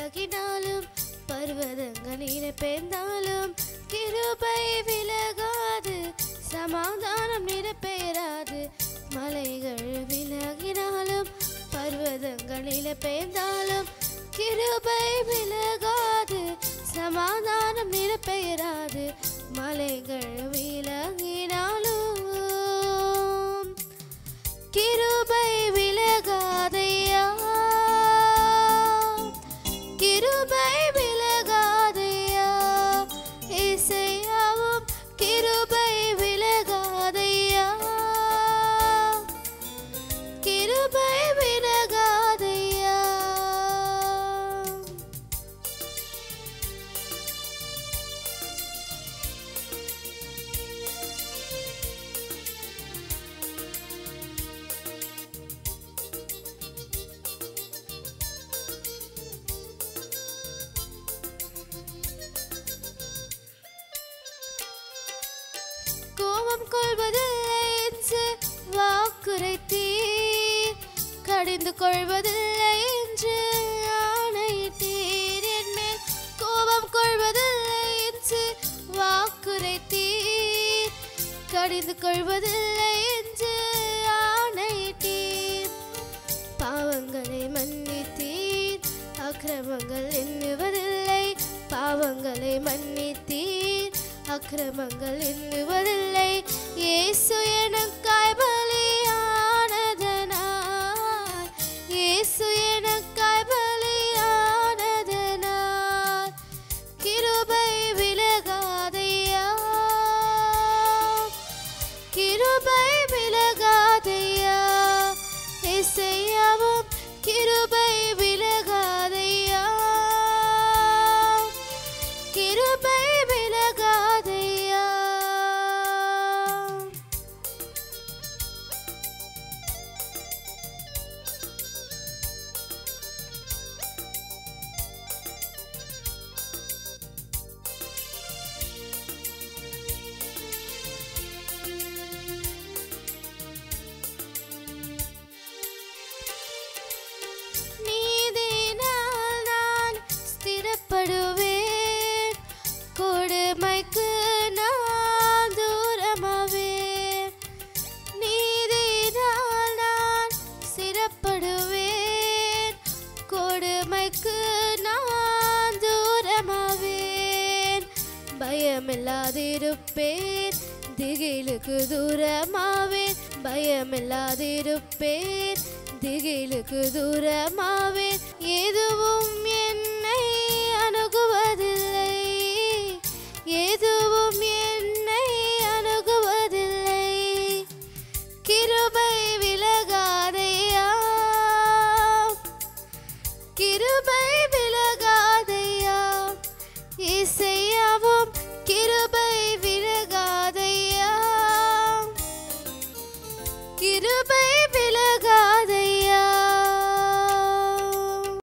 விலகினாலும் பர்வதங்களில் பெய்ந்தாலும் கிருபை விலகாது சமாதானம் நிரப்பேராது மலைகள் விலகினாலும் பர்வதங்களில் பெய்ந்தாலும் கிருபை விலகாது சமாதானம் நிரப்பெயராது மலைகள் விலகினாலும் கிருபை விலகாதையா கிருபை விலகாதையா இசையாவும் கிருபை விலகாதையா கிருபை விலகாதையா கோபம் கொள்வதில்லை என்று வாக்குரைத்தீர் கடிந்து கொள்வதில்லை என்று ஆணையிட்டீர் என் மேல் கோபம் கொள்வதில்லை என்று வாக்குரைத்தீர் கடிந்து கொள்வதில்லை என்று ஆணையிட்டீர் பாவங்களை மன்னித்தீர் அக்கிரமங்கள் எண்ணுவதில்லை பாவங்களை மன்னித்தீர் அக்கிரமங்கள் எண்ணுவதில்லை இயேசு எனக்காய் பலியானதனால் இயேசு எனக்காய் பலியானதனால் கிருபை விலகாதையா கிருபை விலகாதையா இசையாவும் கிருபை விலகாதையா கிருபை விலகாதையா நீதினால் நான் ஸ்திரப்படுவேன் கொடுமைக்கு நான் தூரமாவேன் நீதினால் நான் ஸ்திரப்படுவேன் கொடுமைக்கு நான் தூரமாவேன் பயமில்லாதிருப்பேன் திகிலுக்கு தூரமாவேன் பயமில்லாதிருப்பேன் திகிலுக்கு தூரமாவேன் ஏதோ